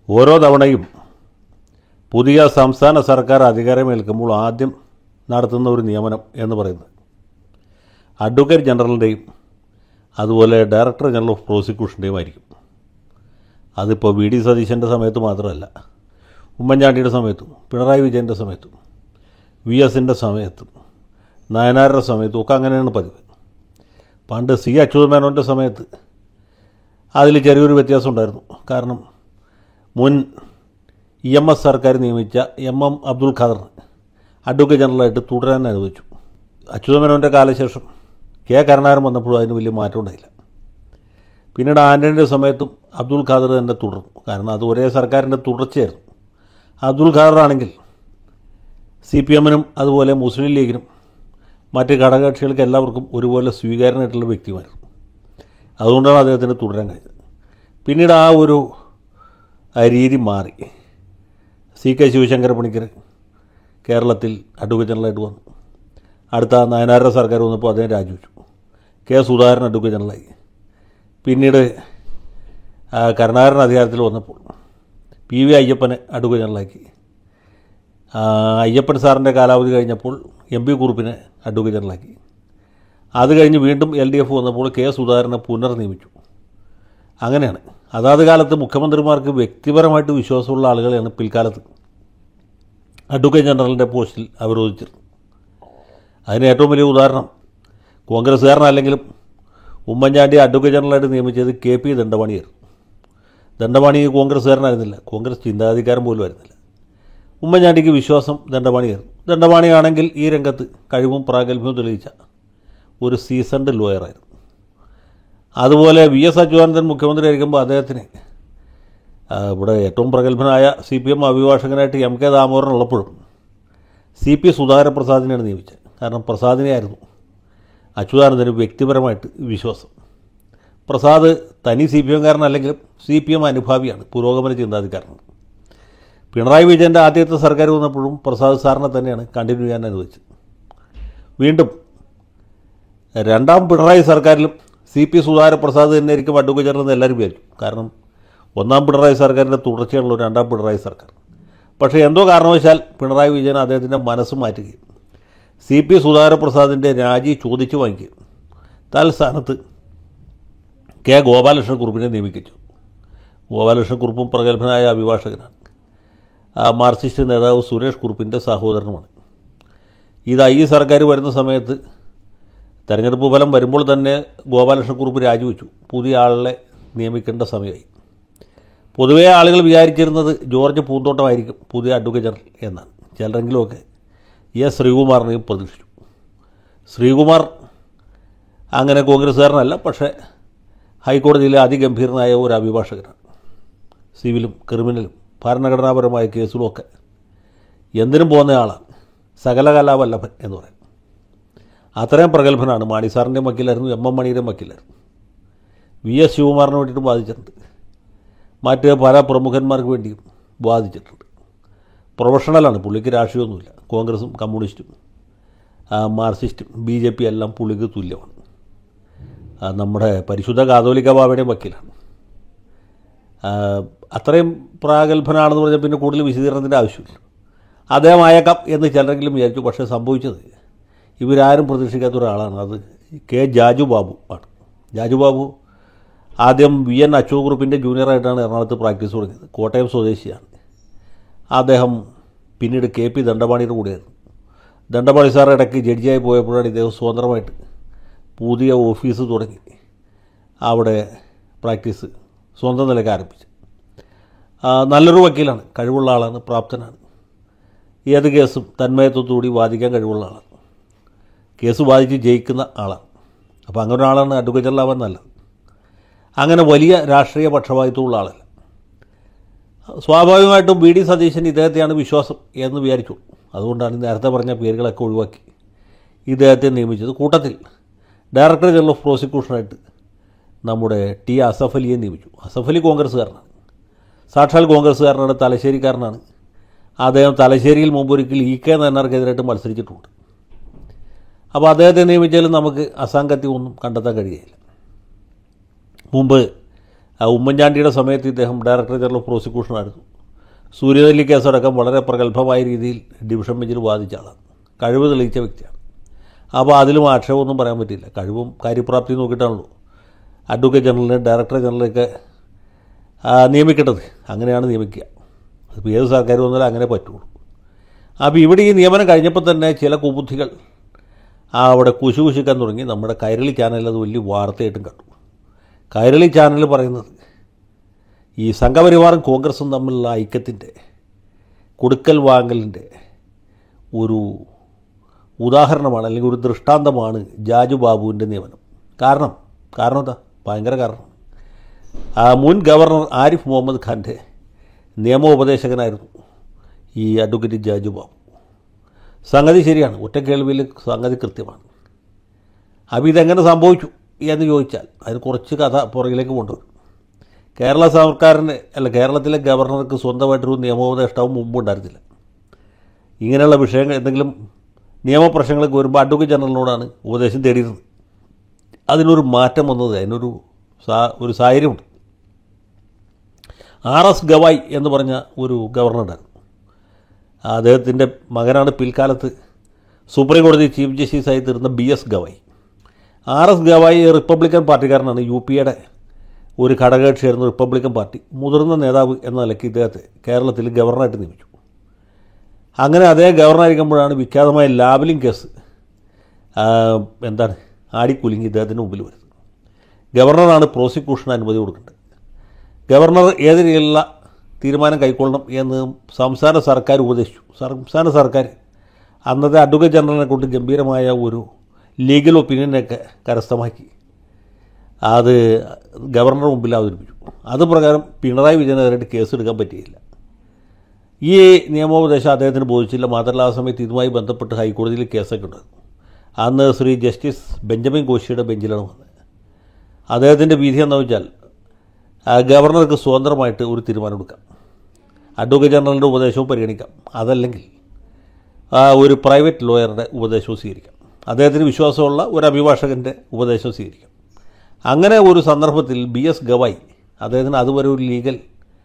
ഓരോ തവണയും പുതിയ സംസ്ഥാന സർക്കാർ അധികാരമേൽക്കുമ്പോൾ ആദ്യം നടത്തുന്ന ഒരു നിയമനം എന്ന് പറയുന്നത് അഡ്വക്കേറ്റ് ജനറലിൻ്റെയും അതുപോലെ ഡയറക്ടർ ജനറൽ ഓഫ് പ്രോസിക്യൂഷൻ്റെയും ആയിരിക്കും അതിപ്പോൾ വി ഡി സതീശൻ്റെ സമയത്ത് മാത്രമല്ല ഉമ്മൻചാണ്ടിയുടെ സമയത്തും പിണറായി വിജയൻ്റെ സമയത്തും വി എസിൻ്റെ സമയത്തും നയനാരുടെ സമയത്തും ഒക്കെ അങ്ങനെയാണ് പതിവ് പണ്ട് സി അച്യുതമേനോൻ്റെ സമയത്ത് അതിൽ ചെറിയൊരു വ്യത്യാസം ഉണ്ടായിരുന്നു കാരണം മുൻ ഇ എം എസ് സർക്കാർ നിയമിച്ച M M Abdul Khader advocate ജനറലായിട്ട് തുടരാൻ അനുവദിച്ചു അച്യുതമേനോൻ്റെ കാലശേഷം കെ കരുണാകരൻ വന്നപ്പോഴും അതിന് വലിയ മാറ്റം ഉണ്ടായില്ല പിന്നീട് ആൻ്റണിയുടെ സമയത്തും അബ്ദുൽ ഖാദർ തന്നെ തുടർന്നു കാരണം അത് ഒരേ സർക്കാരിൻ്റെ തുടർച്ചയായിരുന്നു അബ്ദുൽ ഖാദർ ആണെങ്കിൽ സി പി എമ്മിനും അതുപോലെ മുസ്ലിം ലീഗിനും മറ്റ് ഘടകകക്ഷികൾക്ക് എല്ലാവർക്കും ഒരുപോലെ സ്വീകാര്യനായിട്ടുള്ള വ്യക്തിമായിരുന്നു അതുകൊണ്ടാണ് അദ്ദേഹത്തിന് തുടരാൻ കഴിഞ്ഞത് പിന്നീട് ആ ഒരു ആ രീതി മാറി സി കെ ശിവശങ്കര പണിക്കർ കേരളത്തിൽ അഡ്വക്കേറ്റ് ജനറലായിട്ട് വന്നു അടുത്ത നയനാരുടെ സർക്കാർ വന്നപ്പോൾ അദ്ദേഹം രാജിവെച്ചു കെ സുധാകരൻ അഡ്വക്കേറ്റ് ജനറലായി പിന്നീട് ആ, കരുണാകരൻ അധികാരത്തിൽ വന്നപ്പോൾ പി വി അയ്യപ്പനെ അഡ്വക്കേറ്റ് ജനറലാക്കി ആ, അയ്യപ്പൻ സാറിൻ്റെ കാലാവധി കഴിഞ്ഞപ്പോൾ എം പി കുറുപ്പിനെ അഡ്വക്കേറ്റ് ജനറലാക്കി അത് കഴിഞ്ഞ് വീണ്ടും എൽ ഡി എഫ് വന്നപ്പോൾ കെ സുധാകരനെ പുനർനിയമിച്ചു അങ്ങനെയാണ് അതാത് കാലത്ത് മുഖ്യമന്ത്രിമാർക്ക് വ്യക്തിപരമായിട്ട് വിശ്വാസമുള്ള ആളുകളെയാണ് പിൽക്കാലത്ത് അഡ്വക്കേറ്റ് ജനറലിൻ്റെ പോസ്റ്റിൽ അവരോധിച്ചിരുന്നത് അതിന് ഏറ്റവും വലിയ ഉദാഹരണം കോൺഗ്രസ്സുകാരനല്ലെങ്കിലും ഉമ്മൻചാണ്ടി അഡ്വക്കേറ്റ് ജനറലായിട്ട് നിയമിച്ചത് കെ പി ദണ്ഡപാണിയായിരുന്നു ദണ്ഡപാണി കോൺഗ്രസ്സുകാരനായിരുന്നില്ല കോൺഗ്രസ് ചിന്താധികാരം പോലും ആയിരുന്നില്ല ഉമ്മൻചാണ്ടിക്ക് വിശ്വാസം ദണ്ഡപാണിയായിരുന്നു ദണ്ഡപാണിയാണെങ്കിൽ ഈ രംഗത്ത് കഴിവും പ്രാഗൽഭ്യവും തെളിയിച്ച ഒരു സീസൺഡ് ലോയറായിരുന്നു അതുപോലെ വി എസ് അച്യുതാനന്ദൻ മുഖ്യമന്ത്രി ആയിരിക്കുമ്പോൾ അദ്ദേഹത്തിന് ആ, ഇവിടെ ഏറ്റവും പ്രഗത്ഭനായ സി പി എം അഭിഭാഷകനായിട്ട് എം കെ ദാമോദരൻ ഉള്ളപ്പോഴും സി പി സുധാകരപ്രസാദിനെയാണ് നിയമിച്ചത് കാരണം പ്രസാദിനെയായിരുന്നു അച്യുതാനന്ദന് വ്യക്തിപരമായിട്ട് വിശ്വാസം പ്രസാദ് തനി സി പി എംകാരനല്ലെങ്കിലും സി പി എം അനുഭാവിയാണ് പുരോഗമന ചിന്താധികാരനാണ് പിണറായി വിജയൻ്റെ ആദ്യത്തെ സർക്കാർ വന്നപ്പോഴും പ്രസാദ് സാറിനെ തന്നെയാണ് കണ്ടിന്യൂ ചെയ്യാൻ അനുവദിച്ചത് വീണ്ടും രണ്ടാം പിണറായി സർക്കാരിലും സി പി സുധാകരപ്രസാദ് തന്നെയായിരിക്കും അഡ്വക്കേറ്റ് ജനറൽ എന്ന് എല്ലാവരും വിചാരിച്ചു കാരണം ഒന്നാം പിണറായി സർക്കാരിൻ്റെ തുടർച്ചയാണല്ലോ രണ്ടാം പിണറായി സർക്കാർ പക്ഷേ എന്തോ കാരണവശാൽ പിണറായി വിജയൻ അദ്ദേഹത്തിൻ്റെ മനസ്സ് മാറ്റുകയും സി പി സുധാകരപ്രസാദിൻ്റെ രാജി ചോദിച്ചു വാങ്ങിക്കുകയും തൽസ്ഥാനത്ത് കെ ഗോപാലകൃഷ്ണ കുറുപ്പിനെ നിയമിപ്പിച്ചു ഗോപാലകൃഷ്ണ കുറുപ്പും പ്രഗത്ഭനായ അഭിഭാഷകനാണ് ആ മാർക്സിസ്റ്റ് നേതാവ് സുരേഷ് കുറുപ്പിൻ്റെ സഹോദരനുമാണ് ഇത് ഈ സർക്കാർ വരുന്ന സമയത്ത് തെരഞ്ഞെടുപ്പ് ഫലം വരുമ്പോൾ തന്നെ ഗോപാലകൃഷ്ണക്കുറുപ്പ് രാജിവെച്ചു പുതിയ ആളെ നിയമിക്കേണ്ട സമയമായി പൊതുവേ ആളുകൾ വിചാരിച്ചിരുന്നത് ജോർജ് പൂന്തോട്ടമായിരിക്കും പുതിയ അഡ്വക്കേറ്റ് ജനറൽ എന്നാണ് ചിലരെങ്കിലുമൊക്കെ എസ് ശ്രീകുമാറിനെയും പ്രതീക്ഷിച്ചു ശ്രീകുമാർ അങ്ങനെ കോൺഗ്രസ്സുകാരനല്ല പക്ഷേ ഹൈക്കോടതിയിലെ അതിഗംഭീരനായ ഒരു അഭിഭാഷകനാണ് സിവിലും ക്രിമിനലും ഭരണഘടനാപരമായ കേസുകളുമൊക്കെ എന്തിനും പോകുന്ന ആളാണ് സകലകലാവല്ലഭൻ എന്ന് പറയും അത്രയും പ്രഗത്ഭനാണ് മാണി സാറിൻ്റെ വക്കീലായിരുന്നു എം എം മണിയുടെ വക്കീലായിരുന്നു വി എസ് ശിവകുമാറിന് വേണ്ടിയിട്ട് ബാധിച്ചിട്ടുണ്ട് മറ്റ് പല പ്രമുഖന്മാർക്ക് വേണ്ടിയും ബാധിച്ചിട്ടുണ്ട് പ്രൊഫഷണലാണ് പുള്ളിക്ക് രാഷ്ട്രീയമൊന്നുമില്ല കോൺഗ്രസും കമ്മ്യൂണിസ്റ്റും ആ, മാർക്സിസ്റ്റും ബി ജെ പി എല്ലാം പുള്ളിക്ക് തുല്യമാണ് ആ, നമ്മുടെ പരിശുദ്ധ കാതോലിക്ക ബാബയുടെയും വക്കീലാണ് ആ, അത്രയും പ്രാഗൽഭനാണെന്ന് പറഞ്ഞാൽ പിന്നെ കൂടുതൽ വിശദീകരണത്തിൻ്റെ ആവശ്യമില്ല അദ്ദേഹം ആയേക്കാം എന്ന് ചിലരെങ്കിലും വിചാരിച്ചു പക്ഷേ സംഭവിച്ചത് ഇവരാരും പ്രതീക്ഷിക്കാത്ത ഒരാളാണ് അത് കെ ജാജു ബാബു ആണ് ജാജു ബാബു ആദ്യം വി എൻ അശോക് ഗ്രൂപ്പിൻ്റെ ജൂനിയറായിട്ടാണ് എറണാകുളത്ത് പ്രാക്ടീസ് തുടങ്ങിയത് കോട്ടയം സ്വദേശിയാണ് അദ്ദേഹം പിന്നീട് കെ പി ദണ്ഡപാണിയുടെ കൂടെയായിരുന്നു ദണ്ഡപാണി സാർ ഇടയ്ക്ക് ജഡ്ജിയായി പോയപ്പോഴാണ് ഇദ്ദേഹം സ്വതന്ത്രമായിട്ട് പുതിയ ഓഫീസ് തുടങ്ങി അവിടെ പ്രാക്ടീസ് സ്വന്തം നിലയ്ക്ക് ആരംഭിച്ചു ആ, നല്ലൊരു വക്കീലാണ് കഴിവുള്ള ആളാണ് പ്രാപ്തനാണ് ഏത് കേസും തന്മയത്വത്തോടുകൂടി വാദിക്കാൻ കഴിവുള്ള ആളാണ് കേസ് വാദിച്ച് ജയിക്കുന്ന ആളാണ് അപ്പോൾ അങ്ങനെ ഒരാളാണ് അഡ്വക്കേറ്റ് ജനറലാവാൻ നല്ലത് അങ്ങനെ വലിയ രാഷ്ട്രീയ പക്ഷപാതിത്വമുള്ള ആളല്ല സ്വാഭാവികമായിട്ടും ബി ഡി സതീശൻ ഇദ്ദേഹത്തെയാണ് വിശ്വാസം എന്ന് വിചാരിച്ചു അതുകൊണ്ടാണ് ഈ നേരത്തെ പറഞ്ഞ പേരുകളൊക്കെ ഒഴിവാക്കി ഇദ്ദേഹത്തെ നിയമിച്ചത് കൂട്ടത്തിൽ ഡയറക്ടർ ജനറൽ ഓഫ് പ്രോസിക്യൂഷനായിട്ട് നമ്മുടെ ടി അസഫ് അലിയെ നിയമിച്ചു അസഫ് അലി കോൺഗ്രസ്സുകാരനാണ് സാക്ഷാൽ കോൺഗ്രസ്സുകാരനാണ് തലശ്ശേരിക്കാരനാണ് അദ്ദേഹം തലശ്ശേരിയിൽ മുമ്പൊരിക്കൽ ഇ കെ നയനാർക്കെതിരായിട്ട് മത്സരിച്ചിട്ടുണ്ട് അപ്പോൾ അദ്ദേഹത്തെ നിയമിച്ചാലും നമുക്ക് അസാങ്കത്യം ഒന്നും കണ്ടെത്താൻ കഴിയില്ല മുമ്പ് ആ ഉമ്മൻചാണ്ടിയുടെ സമയത്ത് ഇദ്ദേഹം ഡയറക്ടർ ജനറൽ ഓഫ് പ്രോസിക്യൂഷനായിരുന്നു സൂര്യനെല്ലി കേസടക്കം വളരെ പ്രഗത്ഭമായ രീതിയിൽ ഡിവിഷൻ ബെഞ്ചിൽ വാദിച്ച ആളാണ് കഴിവ് തെളിയിച്ച വ്യക്തിയാണ് അപ്പോൾ അതിലും ആക്ഷേപമൊന്നും പറയാൻ പറ്റില്ല കഴിവും കാര്യപ്രാപ്തി നോക്കിയിട്ടാണല്ലോ അഡ്വക്കേറ്റ് ജനറലിനെ ഡയറക്ടർ ജനറലൊക്കെ ആ, നിയമിക്കേണ്ടത് അങ്ങനെയാണ് നിയമിക്കുക അതിപ്പോൾ ഏത് സർക്കാർ വന്നാലും അങ്ങനെ പറ്റുള്ളൂ അപ്പോൾ ഇവിടെ ഈ നിയമനം കഴിഞ്ഞപ്പോൾ തന്നെ ചില കുബുദ്ധികൾ ആ അവിടെ കുശു കുശിക്കാൻ തുടങ്ങി നമ്മുടെ കൈരളി ചാനലിൽ അത് വലിയ വാർത്തയായിട്ടും കണ്ടു കൈരളി ചാനൽ പറയുന്നത് ഈ സംഘപരിവാറും കോൺഗ്രസും തമ്മിലുള്ള ഐക്യത്തിൻ്റെ കൊടുക്കൽ വാങ്ങലിൻ്റെ ഒരു ഉദാഹരണമാണ് അല്ലെങ്കിൽ ഒരു ദൃഷ്ടാന്തമാണ് ജാജു ബാബുവിൻ്റെ നിയമനം കാരണം കാരണം എന്താ ഭയങ്കര കാരണം ആ മുൻ ഗവർണർ ആരിഫ് മുഹമ്മദ് ഖാൻ്റെ നിയമോപദേശകനായിരുന്നു ഈ അഡ്വക്കേറ്റ് ജാജു ബാബു സംഗതി ശരിയാണ് ഒറ്റ കേൾവിയിൽ സംഗതി കൃത്യമാണ് അപ്പോൾ ഇതെങ്ങനെ സംഭവിച്ചു എന്ന് ചോദിച്ചാൽ അതിന് കുറച്ച് കഥ പുറകിലേക്ക് കൊണ്ടുവരും കേരള സർക്കാരിന് അല്ല കേരളത്തിലെ ഗവർണർക്ക് സ്വന്തമായിട്ടൊരു നിയമോപദേഷ്ടാവും മുമ്പ് ഉണ്ടായിരുന്നില്ല ഇങ്ങനെയുള്ള വിഷയങ്ങൾ എന്തെങ്കിലും നിയമപ്രശ്നങ്ങളൊക്കെ വരുമ്പോൾ അഡ്വക്കേറ്റ് ജനറലിനോടാണ് ഉപദേശം തേടിയിരുന്നത് അതിനൊരു മാറ്റം വന്നത് അതിനൊരു സാ ഒരു സാഹചര്യമുണ്ട് ആർ എസ് ഗവായ് എന്ന് പറഞ്ഞ ഒരു ഗവർണർ ഉണ്ടായിരുന്നു അദ്ദേഹത്തിൻ്റെ മകനാണ് പിൽക്കാലത്ത് സുപ്രീം കോടതി ചീഫ് ജസ്റ്റിസായി തീർന്ന B S Gavai R S Gavai republican പാർട്ടിക്കാരനാണ് യു പിയുടെ ഒരു ഘടകകക്ഷിയായിരുന്നു റിപ്പബ്ലിക്കൻ പാർട്ടി മുതിർന്ന നേതാവ് എന്ന നിലയ്ക്ക് ഇദ്ദേഹത്തെ കേരളത്തിൽ ഗവർണറായിട്ട് നിയമിച്ചു അങ്ങനെ അതേ ഗവർണറായിരിക്കുമ്പോഴാണ് വിഖ്യാതമായ ലാബലിംഗ് കേസ് ആ, എന്താണ് ആടിക്കുലുങ്ങി ഇദ്ദേഹത്തിന് മുമ്പിൽ വരുന്നത് ഗവർണറാണ് പ്രോസിക്യൂഷന് അനുമതി കൊടുക്കേണ്ടത് ഗവർണർ ഏത് രീതിയിലുള്ള തീരുമാനം കൈക്കൊള്ളണം എന്ന് സംസ്ഥാന സർക്കാർ ഉപദേശിച്ചു സംസ്ഥാന സർക്കാർ അന്നത്തെ അഡ്വക്കേറ്റ് ജനറലിനെ കൊണ്ട് ഗംഭീരമായ ഒരു ലീഗൽ ഒപ്പീനിയനൊക്കെ കരസ്ഥമാക്കി അത് ഗവർണർ മുമ്പിൽ അവതരിപ്പിച്ചു അത് പ്രകാരം പിണറായി വിജയനെതിരായിട്ട് കേസ് എടുക്കാൻ പറ്റിയില്ല ഈ നിയമോപദേശം അദ്ദേഹത്തിന് ബോധിച്ചില്ല മാത്രമല്ല ആ സമയത്ത് ഇതുമായി ബന്ധപ്പെട്ട് ഹൈക്കോടതിയിൽ കേസൊക്കെ ഉണ്ടായിരുന്നു അന്ന് ശ്രീ ജസ്റ്റിസ് ബെഞ്ചമിൻ കോശിയുടെ ബെഞ്ചിലാണ് വന്നത് അദ്ദേഹത്തിൻ്റെ വിധി എന്താ വെച്ചാൽ ആ, ഗവർണർക്ക് സ്വതന്ത്രമായിട്ട് ഒരു തീരുമാനമെടുക്കാം അഡ്വക്കേറ്റ് ജനറലിൻ്റെ ഉപദേശവും പരിഗണിക്കാം അതല്ലെങ്കിൽ ആ, ഒരു പ്രൈവറ്റ് ലോയറുടെ ഉപദേശവും സ്വീകരിക്കാം അദ്ദേഹത്തിന് വിശ്വാസമുള്ള ഒരു അഭിഭാഷകൻ്റെ ഉപദേശവും സ്വീകരിക്കാം അങ്ങനെ ഒരു സന്ദർഭത്തിൽ ബി എസ് ഗവായ് അദ്ദേഹത്തിന് അതുവരെ ഒരു ലീഗൽ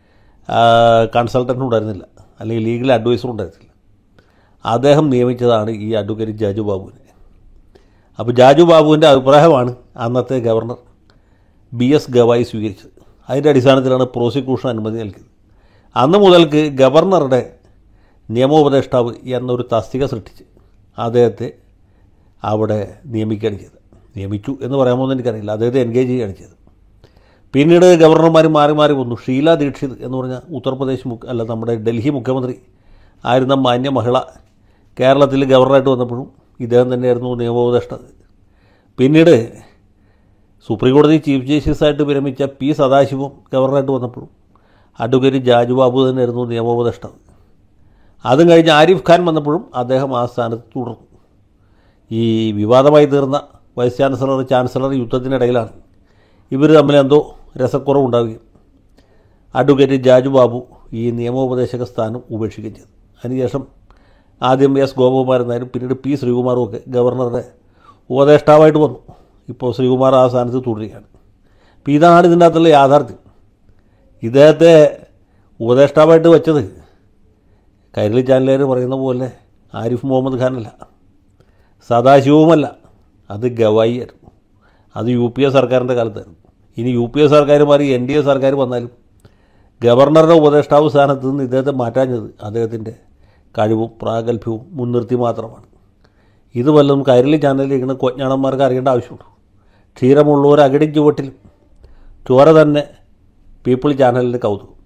കൺസൾട്ടൻ്റ് ഉണ്ടായിരുന്നില്ല അല്ലെങ്കിൽ ലീഗൽ അഡ്വൈസർ ഉണ്ടായിരുന്നില്ല അദ്ദേഹം നിയമിച്ചതാണ് ഈ അഡ്വക്കേറ്റ് ജാജു ബാബുവിനെ അപ്പോൾ ജാജു ബാബുവിൻ്റെ അഭിപ്രായമാണ് അന്നത്തെ ഗവർണർ ബി എസ് ഗവായി സ്വീകരിച്ചത് അതിൻ്റെ അടിസ്ഥാനത്തിലാണ് പ്രോസിക്യൂഷൻ അനുമതി നൽകിയത് അന്ന് മുതൽക്ക് ഗവർണറുടെ നിയമോപദേഷ്ടാവ് എന്നൊരു തസ്തിക സൃഷ്ടിച്ച് അദ്ദേഹത്തെ അവിടെ നിയമിക്കുകയാണ് ചെയ്തത് നിയമിച്ചു എന്ന് പറയാമോ എന്ന് എനിക്കറിയില്ല അദ്ദേഹത്തെ എൻഗേജ് ചെയ്യുകയാണ് ചെയ്തത് പിന്നീട് ഗവർണർമാർ മാറി മാറി വന്നു ഷീല ദീക്ഷിത് എന്ന് പറഞ്ഞ ഉത്തർപ്രദേശ് മുഖ്യ അല്ല നമ്മുടെ ഡൽഹി മുഖ്യമന്ത്രി ആയിരുന്ന മാന്യ മഹിള കേരളത്തിൽ ഗവർണറായിട്ട് വന്നപ്പോഴും ഇദ്ദേഹം തന്നെയായിരുന്നു നിയമോപദേഷ്ടാവ് പിന്നീട് സുപ്രീം കോടതി ചീഫ് ജസ്റ്റിസായിട്ട് വിരമിച്ച പി സദാശിവം ഗവർണറായിട്ട് വന്നപ്പോഴും അഡ്വക്കേറ്റ് ജാജു ബാബു തന്നെയായിരുന്നു നിയമോപദേഷ്ടാവ് അതും കഴിഞ്ഞ് ആരിഫ് ഖാൻ വന്നപ്പോഴും അദ്ദേഹം ആ സ്ഥാനത്ത് തുടർന്നു ഈ വിവാദമായി തീർന്ന വൈസ് ചാൻസലർ ചാൻസലർ യുദ്ധത്തിനിടയിലാണ് ഇവർ തമ്മിൽ എന്തോ രസക്കുറവുണ്ടാവുകയും അഡ്വക്കേറ്റ് ജാജു ബാബു ഈ നിയമോപദേശക സ്ഥാനം ഉപേക്ഷിക്കുകയും ചെയ്തു അതിനുശേഷം ആദ്യം എസ് ഗോപകുമാരൻ നായരും പിന്നീട് പി ശ്രീകുമാറും ഒക്കെ ഗവർണറുടെ ഉപദേഷ്ടാവായിട്ട് വന്നു ഇപ്പോൾ ശ്രീകുമാർ ആ സ്ഥാനത്ത് തുടരുകയാണ് അപ്പോൾ ഇതാണ് ഇതിൻ്റെ അകത്തുള്ള യാഥാർത്ഥ്യം ഇദ്ദേഹത്തെ ഉപദേഷ്ടാവായിട്ട് വെച്ചത് കൈരളി ചാനലുകാർ പറയുന്ന പോലെ ആരിഫ് മുഹമ്മദ് ഖാനല്ല സദാശിവവുമല്ല അത് ഗവായി ആയിരുന്നു അത് യു പി എ സർക്കാരിൻ്റെ കാലത്തായിരുന്നു ഇനി യു പി എ സർക്കാർ മാറി എൻ ഡി എ സർക്കാർ വന്നാലും ഗവർണറുടെ ഉപദേഷ്ടാവ് സ്ഥാനത്ത് നിന്ന് ഇദ്ദേഹത്തെ മാറ്റാഞ്ഞത് അദ്ദേഹത്തിൻ്റെ കഴിവും പ്രാഗൽഭ്യവും മുൻനിർത്തി മാത്രമാണ് ഇത് വല്ലതും കൈരളി ചാനലിലിരിക്കുന്ന കൊഞ്ഞാണന്മാർക്ക് അറിയേണ്ട ആവശ്യമുണ്ട് ക്ഷീരമുള്ളവർ അകടി ചുവട്ടിലും ചോര തന്നെ പീപ്പിൾ ചാനലിൻ്റെ കൗതുകം